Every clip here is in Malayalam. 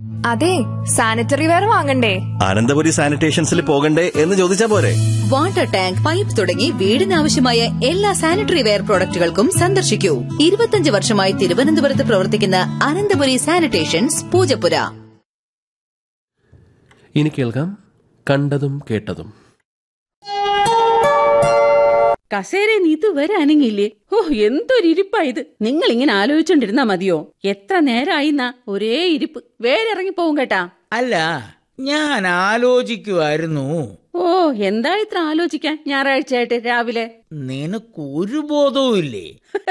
അതെ സാനിറ്ററി വെയർ വാങ്ങണ്ടേ അനന്തപുരി സാനിറ്റേഷൻസിൽ പോകണ്ടേ എന്ന് ചോദിച്ചാ പോരെ വാട്ടർ ടാങ്ക് പൈപ്പ് തുടങ്ങി വീടിനാവശ്യമായ എല്ലാ സാനിറ്ററി വെയർ പ്രോഡക്റ്റുകൾക്കും സന്ദർശിക്കൂ ഇരുപത്തിയഞ്ച് വർഷമായി തിരുവനന്തപുരത്ത് പ്രവർത്തിക്കുന്ന അനന്തപുരി സാനിറ്റേഷൻസ് പൂജപ്പുര ഇനി കേൾക്കാം കണ്ടതും കേട്ടതും കസേരയിൽ ഇതുവരെ അനങ്ങിയില്ലേ ഓ എന്തൊരിപ്പാ ഇത് നിങ്ങൾ ഇങ്ങനെ ആലോചിച്ചോണ്ടിരുന്നാ മതിയോ എത്ര നേരമായിന്നാ ഒരേ ഇരിപ്പ് വേറെ ഇറങ്ങിപ്പോവും കേട്ടാ അല്ല ഞാൻ ആലോചിക്കുമായിരുന്നു ഓ എന്താ ഇത്ര ആലോചിക്കാൻ ഞായറാഴ്ചയായിട്ട് രാവിലെ നിനക്ക് ഒരു ബോധവും ഇല്ലേ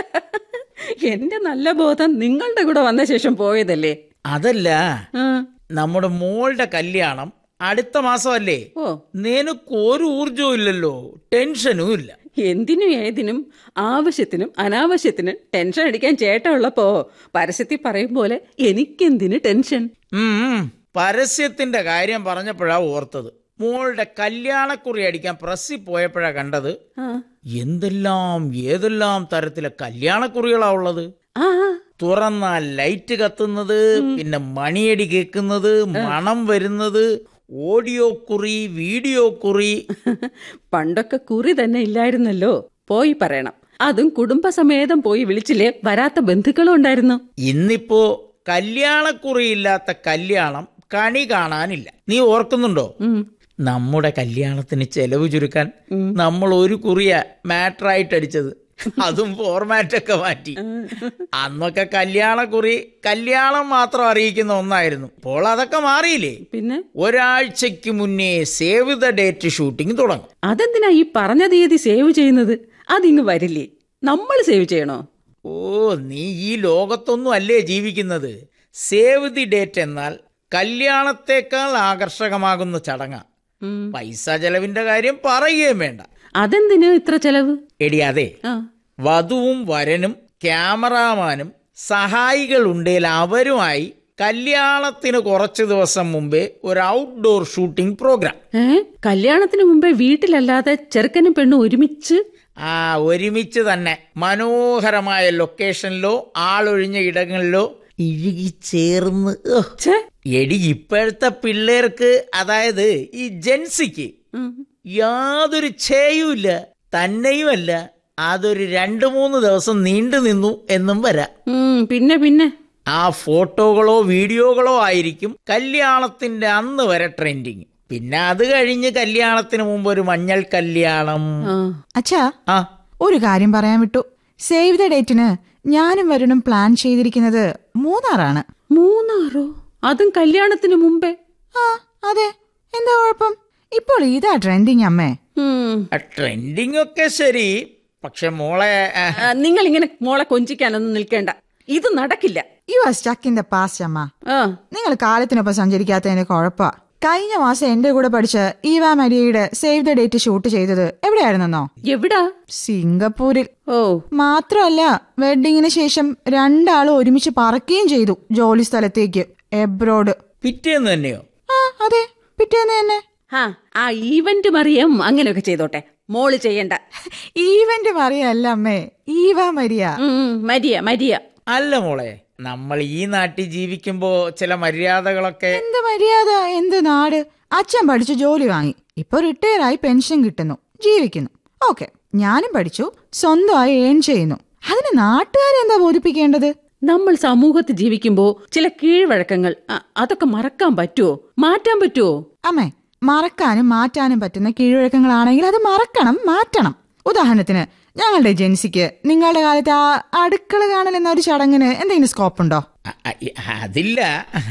എന്റെ നല്ല ബോധം നിങ്ങളുടെ കൂടെ വന്ന ശേഷം പോയതല്ലേ അതല്ല ആ, നമ്മുടെ മോളുടെ കല്യാണം അടുത്ത മാസമല്ലേ ഓ നിനക്ക് ഒരു ഊർജവും ഇല്ലല്ലോ ടെൻഷനും ഇല്ല എന്തിനും ഏതിനും ആവശ്യത്തിനും അനാവശ്യത്തിനും ടെൻഷൻ അടിക്കാൻ ചേട്ട ഉള്ളപ്പോ പരസ്യത്തിൽ പറയും പോലെ എനിക്കെന്തിന് ടെൻഷൻ ഉം, പരസ്യത്തിന്റെ കാര്യം പറഞ്ഞപ്പോഴാ ഓർത്തത് മോളുടെ കല്യാണക്കുറി അടിക്കാൻ പ്രസ്സിൽ പോയപ്പോഴാ കണ്ടത് ആ എന്തെല്ലാം ഏതെല്ലാം തരത്തിലെ കല്യാണക്കുറികളാ ഉള്ളത് ആ ആ. തുറന്നാൽ ലൈറ്റ് കത്തുന്നത് പിന്നെ മണിയടി കേൾക്കുന്നത് മണം വരുന്നത് ഓഡിയോ കുറി വീഡിയോ കുറി പണ്ടൊക്കെ കുറി തന്നെ ഇല്ലായിരുന്നല്ലോ പോയി പറയണം അതും കുടുംബസമേതം പോയി വിളിച്ചില്ലേ വരാത്ത ബന്ധുക്കളും ഉണ്ടായിരുന്നു ഇന്നിപ്പോ കല്യാണക്കുറി ഇല്ലാത്ത കല്യാണം കണി കാണാനില്ല നീ ഓർക്കുന്നുണ്ടോ ഉം. നമ്മുടെ കല്യാണത്തിന് ചെലവ് ചുരുക്കാൻ നമ്മൾ ഒരു കുറിയ മാറ്ററായിട്ട് അടിച്ചത് അതും ഫോർമാറ്റൊക്കെ മാറ്റി അന്നൊക്കെ കല്യാണക്കുറി കല്യാണം മാത്രം അറിയിക്കുന്ന ഒന്നായിരുന്നു ഇപ്പോൾ അതൊക്കെ മാറിയില്ലേ പിന്നെ ഒരാഴ്ചക്ക് മുന്നേ സേവ് ദ ഡേറ്റ് ഷൂട്ടിംഗ് തുടങ്ങും അതെന്തിനാ ഈ പറഞ്ഞ തീയതി സേവ് ചെയ്യുന്നത് അതിങ്ങ് വരില്ലേ നമ്മൾ സേവ് ചെയ്യണോ ഓ നീ ഈ ലോകത്തൊന്നും അല്ലേ ജീവിക്കുന്നത് സേവ് ദി ഡേറ്റ് എന്നാൽ കല്യാണത്തെക്കാൾ ആകർഷകമാകുന്ന ചടങ്ങ ഉം. പൈസ ചെലവിന്റെ കാര്യം പറയുകയും വേണ്ട അതെന്തിന് ഇത്ര ചെലവ് എടി അതെ ആ വധുവും വരനും ക്യാമറാമാനും സഹായികളുണ്ടേൽ അവരുമായി കല്യാണത്തിന് കുറച്ച് ദിവസം മുമ്പേ ഒരു ഔട്ട്ഡോർ ഷൂട്ടിംഗ് പ്രോഗ്രാം ഏ കല്യാണത്തിന് മുമ്പേ വീട്ടിലല്ലാതെ ചെറുക്കനും പെണ്ണും ഒരുമിച്ച് ആ ഒരുമിച്ച് തന്നെ മനോഹരമായ ലൊക്കേഷനിലോ ആളൊഴിഞ്ഞ ഇടങ്ങളിലോ ഇഴുകി ചേർന്ന് ഓ, ഛേ എടി ഇപ്പോഴത്തെ പിള്ളേർക്ക് അതായത് ഈ ജെൻസിക്ക് ഉം. യാതൊരു ചേയുമില്ല തന്നെയുമല്ല അതൊരു രണ്ടു മൂന്ന് ദിവസം നീണ്ടു നിന്നു എന്നും വരാം ഉം, പിന്നെ പിന്നെ ആ ഫോട്ടോകളോ വീഡിയോകളോ ആയിരിക്കും കല്യാണത്തിന്റെ അന്ന് വരെ ട്രെൻഡിങ് പിന്നെ അത് കഴിഞ്ഞ് കല്യാണത്തിന് മുമ്പ് ഒരു മഞ്ഞൾ കല്യാണം ആ അച്ഛാ ആ ഒരു കാര്യം പറയാൻ വിട്ടു സേവ് ദ ഡേറ്റിന് ഞാനും വരുണും പ്ലാൻ ചെയ്തിരിക്കുന്നത് മൂന്നാറാണ് മൂന്നാറോ അതും കല്യാണത്തിന് മുമ്പേ ആ അതെ എന്താ കുഴപ്പം ഇപ്പോൾ ഇതാ ട്രെൻഡിങ് അമ്മേ ഉം. ട്രെൻഡിങ് ഒക്കെ ശരി പക്ഷെ മോളെ ആ, ആ, നിങ്ങൾ ഇങ്ങനെ മോളെ കൊഞ്ചിക്കാനൊന്നും നിൽക്കേണ്ട ഇത് നടക്കില്ല you are stuck in the past അമ്മ ആ നിങ്ങൾ കാലത്തിനൊപ്പം സഞ്ചരിക്കാത്തതിന്റെ കുഴപ്പാ കഴിഞ്ഞ മാസം എന്റെ കൂടെ പഠിച്ച ഈവ മരിയയുടെ സേവ് ദ ഡേറ്റ് ഷൂട്ട് ചെയ്തത് എവിടെയായിരുന്നെന്നോ എവിടാ സിംഗപ്പൂരിൽ ഓ മാത്രമല്ല വെഡിങ്ങിന് ശേഷം രണ്ടാളും ഒരുമിച്ച് പറക്കുകയും ചെയ്തു ജോലി സ്ഥലത്തേക്ക് എബ്രോഡ് പിറ്റേന്ന് തന്നെയോ ആ അതെ പിറ്റേന്ന് തന്നെ ആ ആ ഈവന്റ് മറിയം അങ്ങനെയൊക്കെ ചെയ്തോട്ടെ മോള് ചെയ്യണ്ട ഈവന്റ് മറിയല്ല അമ്മേ ഈവ മരിയ ഉം, ഉം, മരിയ മരിയ അല്ല മോളെ നമ്മൾ ഈ നാട്ടിൽ ജീവിക്കുമ്പോ ചില മര്യാദകളൊക്കെ എന്ത് മര്യാദ എന്ത് നാട് അച്ഛൻ പഠിച്ചു ജോലി വാങ്ങി ഇപ്പൊ റിട്ടയർ ആയി പെൻഷൻ കിട്ടുന്നു ജീവിക്കുന്നു ഓക്കെ ഞാനും പഠിച്ചു സ്വന്തമായി ഏൺ ചെയ്യുന്നു അതിന് നാട്ടുകാരെ എന്താ ബോധിപ്പിക്കേണ്ടത് നമ്മൾ സമൂഹത്തിൽ ജീവിക്കുമ്പോ ചില കീഴ്വഴക്കങ്ങൾ ആ, അതൊക്കെ മറക്കാൻ പറ്റുമോ മാറ്റാൻ പറ്റുമോ അമ്മേ മറക്കാനും മാറ്റാനും പറ്റുന്ന കീഴ്വഴക്കങ്ങളാണെങ്കിൽ അത് മറക്കണം മാറ്റണം ഉദാഹരണത്തിന് ഞങ്ങളുടെ ജെൻസിക്ക് നിങ്ങളുടെ കാലത്ത് ആ അടുക്കള കാണൽ എന്ന ഒരു ചടങ്ങിന് എന്തെങ്കിലും സ്കോപ്പ് ഉണ്ടോ അ- അ- അതില്ല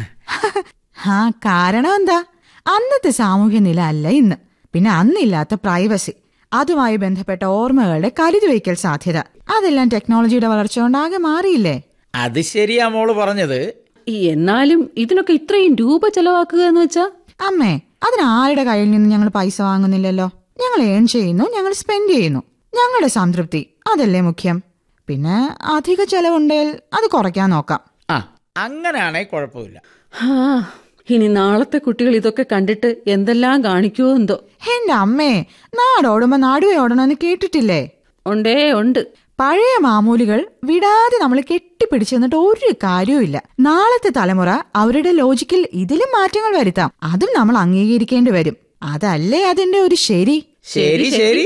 ആ കാരണം എന്താ അന്നത്തെ സാമൂഹ്യ നില അല്ല ഇന്ന് പിന്നെ അന്നില്ലാത്ത പ്രൈവസി അതുമായി ബന്ധപ്പെട്ട ഓർമ്മകളുടെ കരുതി വയ്ക്കൽ സാധ്യത അതെല്ലാം ടെക്നോളജിയുടെ വളർച്ച കൊണ്ടാകെ മാറിയില്ലേ അത് ശരിയാ മോള് പറഞ്ഞത് ഈ എന്നാലും ഇതിനൊക്കെ ഇത്രയും രൂപ ചെലവാക്കുക എന്ന് വെച്ചാ അമ്മേ അതിന് ആരുടെ കയ്യിൽ നിന്ന് ഞങ്ങൾ പൈസ വാങ്ങുന്നില്ലല്ലോ ഞങ്ങൾ ഏൺ ചെയ്യുന്നു ഞങ്ങൾ സ്പെൻഡ് ചെയ്യുന്നു ഞങ്ങളുടെ സംതൃപ്തി അതല്ലേ മുഖ്യം പിന്നെ അധിക ചെലവുണ്ടേൽ അത് കുറയ്ക്കാൻ നോക്കാം ആ അങ്ങനെയാണെ കുഴപ്പമില്ല ഹാ ഇനി നാളത്തെ കുട്ടികൾ ഇതൊക്കെ കണ്ടിട്ട് എന്തെല്ലാം കാണിക്കുമോ എന്തോ എന്റെ അമ്മേ നാടോടുമ്പോ നാടുവേ ഓടണമെന്ന് കേട്ടിട്ടില്ലേ ഉണ്ടേ ഉണ്ട് പഴയ മാമൂലുകൾ വിടാതെ നമ്മൾ കെട്ടിപ്പിടിച്ചു നിന്നിട്ട് ഒരു കാര്യവുമില്ല നാളത്തെ തലമുറ അവരുടെ ലോജിക്കിൽ ഇതിലും മാറ്റങ്ങൾ വരുത്താം അതും നമ്മൾ അംഗീകരിക്കേണ്ടി വരും അതല്ലേ അതിന്റെ ഒരു ശരി ശരി ശരി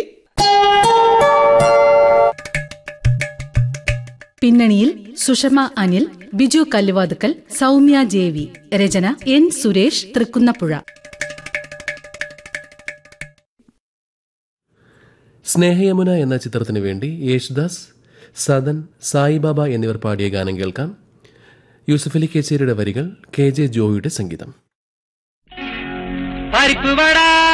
പിന്നണിയിൽ സുഷമ അനിൽ ബിജു കല്ലുവാതുക്കൽ സൗമ്യ ജേവി രചന എൻ സുരേഷ് തൃക്കുന്നപ്പുഴ സ്നേഹയമുന എന്ന ചിത്രത്തിനു വേണ്ടി യേശുദാസ് സദൻ സായിബാബ എന്നിവർ പാടിയ ഗാനം കേൾക്കാം യൂസഫലി കേച്ചേരിയുടെ വരികൾ കെ ജെ ജോയിയുടെ സംഗീതം പരിപ്പ് വട